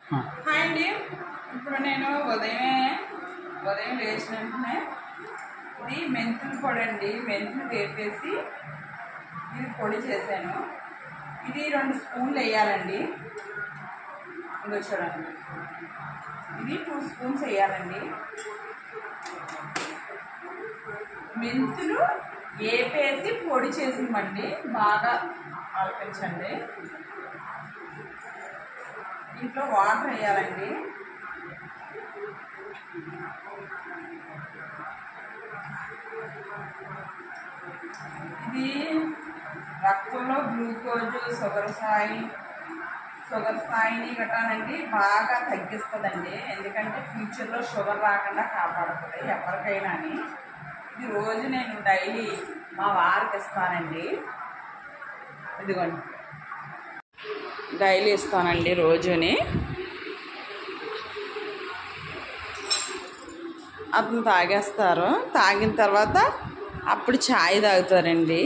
hi అండి ఇప్పుడు నేను ఉదయమే ఉదయం లేచిన వెంటనే ఇది మెంతుల పొడి అండి మెంతులు వేపేసి ఇది పొడి చేశాను ఇది రెండు స్పూన్లు వేయాలండి ఇంకో చూడండి ఇది టూ స్పూన్స్ వేయాలండి మెంతులు వేపేసి పొడి చేసిమండి బాగా ఆలపించండి ఇంట్లో వాటర్ వేయాలండి ఇది రక్తంలో గ్లూకోజ్ షుగర్ స్థాయి షుగర్ స్థాయిని గట్రానండి బాగా తగ్గిస్తుందండి ఎందుకంటే ఫ్యూచర్లో షుగర్ రాకుండా కాపాడుతుంది ఎవరికైనా అని ఇది రోజు నేను డైలీ మా వారికి ఇస్తానండి ఇదిగోండి డైలీ ఇస్తానండి రోజుని అతను తాగేస్తారు తాగిన తర్వాత అప్పుడు ఛాయ్ తాగుతారండి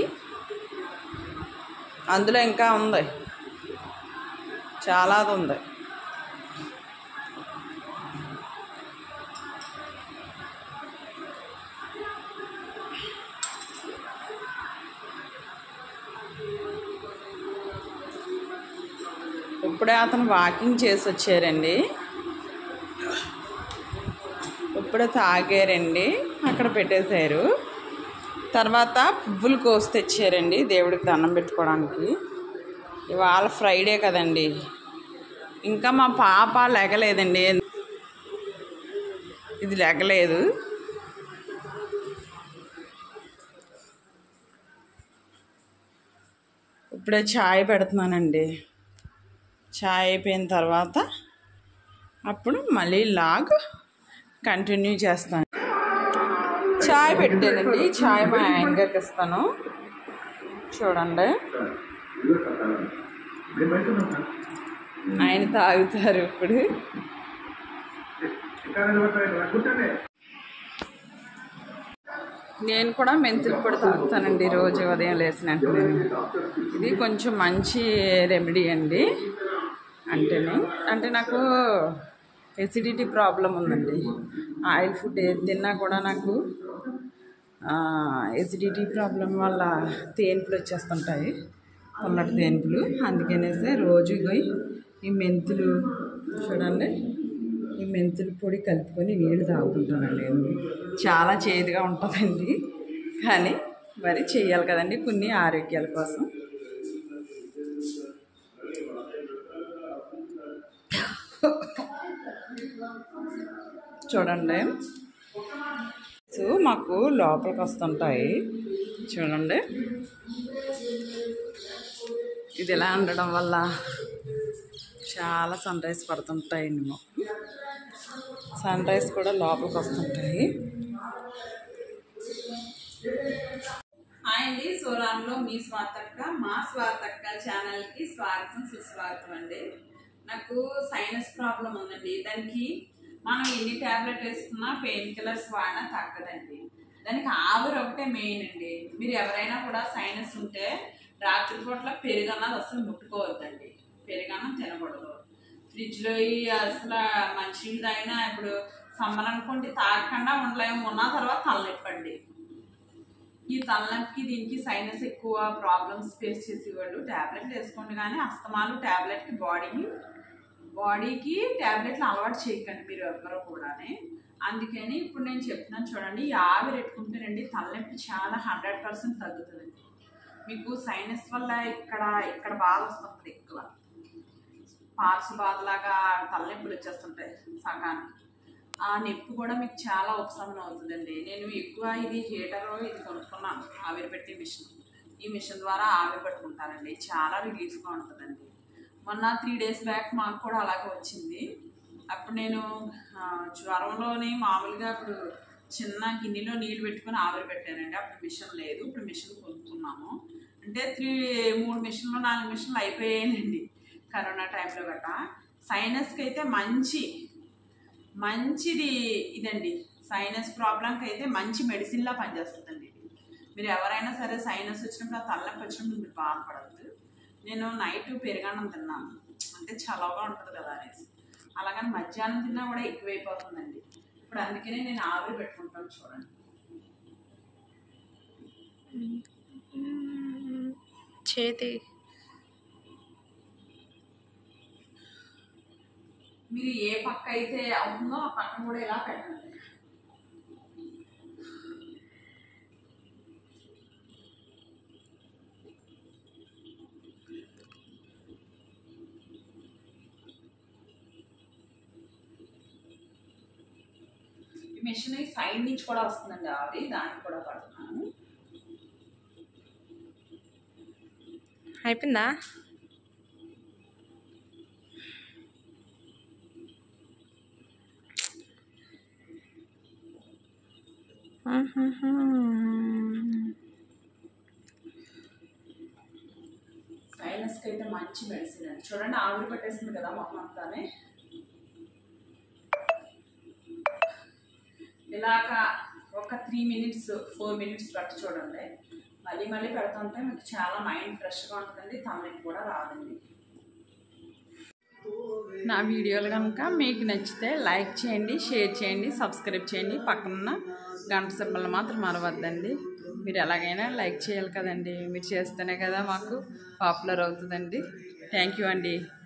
అందులో ఇంకా ఉంది చాలా ఉంది ఇప్పుడే అతను వాకింగ్ చేసి వచ్చారండి ఇప్పుడే తాగారండి అక్కడ పెట్టేశారు తర్వాత పువ్వులు కోసి తెచ్చారండి దేవుడికి దండం పెట్టుకోవడానికి ఇవాళ ఫ్రైడే కదండి ఇంకా మా పాప లెగలేదండి ఇది లెగలేదు ఇప్పుడే ఛాయ్ పెడుతున్నానండి ఛాయ్ అయిపోయిన తర్వాత అప్పుడు మళ్ళీ లాగ్ కంటిన్యూ చేస్తాను ఛాయ్ పెట్టానండి ఛాయ్ మా ఆయనగారికి ఇస్తాను చూడండి ఆయన తాగుతారు ఇప్పుడు నేను కూడా మెంతులు పొడి తాగుతానండి రోజు ఉదయం లేచిన వెంటనే ఇది కొంచెం మంచి రెమెడీ అండి అంటేనే అంటే నాకు ఎసిడిటీ ప్రాబ్లం ఉందండి ఆయిల్ ఫుడ్ ఏది తిన్నా కూడా నాకు ఎసిడిటీ ప్రాబ్లం వల్ల తేన్పులు వచ్చేస్తుంటాయి పుల్లటి తేన్పులు అందుకనేసి రోజు పోయి ఈ మెంతులు చూడండి ఈ మెంతుల పొడి కలుపుకొని నీళ్ళు తాగుతుంటానండి నేను చాలా చేదుగా ఉంటుందండి కానీ మరి చేయాలి కదండి కొన్ని ఆరోగ్యాల కోసం చూడండి సో మాకు లోపలికి వస్తుంటాయి చూడండి ఇది ఎలా ఉండడం వల్ల చాలా సన్ రైజ్ పడుతుంటాయండి మాకు సన్ రైజ్ కూడా లోపలికి వస్తుంటాయి హాయ్ అండి సోరాన్లో మీ స్వార్థక్క మా స్వార్థక్క ఛానల్కి స్వాగతం సుస్వాగతం అండి నాకు సైనస్ ప్రాబ్లం ఉందండి దానికి మనం ఎన్ని ట్యాబ్లెట్ వేసుకున్నా పెయిన్ కిల్లర్స్ వాడినా తగ్గదండి దానికి ఆవిరి ఒకటే మెయిన్ అండి మీరు ఎవరైనా కూడా సైనస్ ఉంటే రాత్రిపూట్ల పెరుగన్నది అసలు ముట్టుకోవద్దండి పెరుగన్నం తినకూడదు ఫ్రిడ్జ్లో ఈ అసలు మంచినీళ్ళు తాగినా ఇప్పుడు సమ్మర్ అనుకోండి తాగకుండా ఉండలేము ఉన్న తర్వాత తలనొప్పండి ఈ తలనొప్పికి దీనికి సైనస్ ఎక్కువ ప్రాబ్లమ్స్ ఫేస్ చేసేవాళ్ళు ట్యాబ్లెట్లు వేసుకోండి కానీ అస్తమాలు ట్యాబ్లెట్కి బాడీకి బాడీకి ట్యాబ్లెట్లు అలవాటు చేయకండి మీరు ఎవ్వరూ కూడానే అందుకని ఇప్పుడు నేను చెప్తున్నాను చూడండి ఈ ఆవిరి పెట్టుకుంటేనండి తలనొప్పి చాలా హండ్రెడ్ పర్సెంట్ తగ్గుతుందండి మీకు సైనస్ వల్ల ఇక్కడ ఇక్కడ బాధ వస్తుంటుంది ఎక్కువ పార్సు బాధలాగా తలనొప్పులు వచ్చేస్తుంటాయి సగానికి ఆ నొప్పి కూడా మీకు చాలా ఉపశమనం అవుతుందండి నేను ఎక్కువ ఇది హీటర్ ఇది కొనుక్కున్నాను ఆవిరి పెట్టే మిషన్ ఈ మిషన్ ద్వారా ఆవిరి పట్టుకుంటానండి చాలా రిలీఫ్గా ఉంటుందండి మొన్న త్రీ డేస్ బ్యాక్ మాకు కూడా అలాగే వచ్చింది అప్పుడు నేను ఆ, జ్వరంలోని మామూలుగా ఇప్పుడు చిన్న గిన్నెలో నీళ్ళు పెట్టుకొని ఆవిరి పెట్టానండి అప్పుడు మిషన్ లేదు ఇప్పుడు మిషన్ కొనుక్కున్నాము అంటే త్రీ మూడు మిషన్లు నాలుగు మిషన్లు అయిపోయాయండి కరోనా టైంలో గట్ట సైనస్కి అయితే మంచి మంచిది ఇదండి సైనస్ ప్రాబ్లంకి అయితే మంచి మెడిసిన్లా పనిచేస్తుందండి మీరు ఎవరైనా సరే సైనస్ వచ్చినప్పుడు ఆ తలనొప్పి వచ్చినప్పుడు మీరు బాధపడద్దు నేను నైట్ పెరుగన్నం తిన్నాను అంటే చలవగా ఉంటుంది కదా అనేసి అలాగని మధ్యాహ్నం తిన్నా కూడా ఎక్కువైపోతుందండి ఇప్పుడు అందుకనే నేను ఆవిరి పెట్టుకుంటాను చూడండి చేతి మీరు ఏ పక్క అయితే అవుతుందో ఆ పక్కన కూడా ఇలా పెట్టండి ఈ మిషన్ సైడ్ నుంచి కూడా వస్తుందండి ఆవిరి దానికి కూడా పడుతున్నాను అయిపోయిందా సైనస్కి అయితే మంచి మెడిసిన్ అండి చూడండి ఆవిరి పెట్టేసింది కదా మొహం అంతానే ఇలాగ ఒక త్రీ మినిట్స్ ఫోర్ మినిట్స్ పెట్టి చూడండి మళ్ళీ మళ్ళీ పెడుతుంటే మీకు చాలా మైండ్ ఫ్రెష్గా ఉంటుందండి తమకి కూడా రాదండి నా వీడియోలు కనుక మీకు నచ్చితే లైక్ చేయండి షేర్ చేయండి సబ్స్క్రైబ్ చేయండి పక్కన గంట సింబల్ మాత్రం మరవద్దండి మీరు ఎలాగైనా లైక్ చేయాలి కదండి మీరు చేస్తేనే కదా మాకు పాపులర్ అవుతుందండి థ్యాంక్ యూ అండి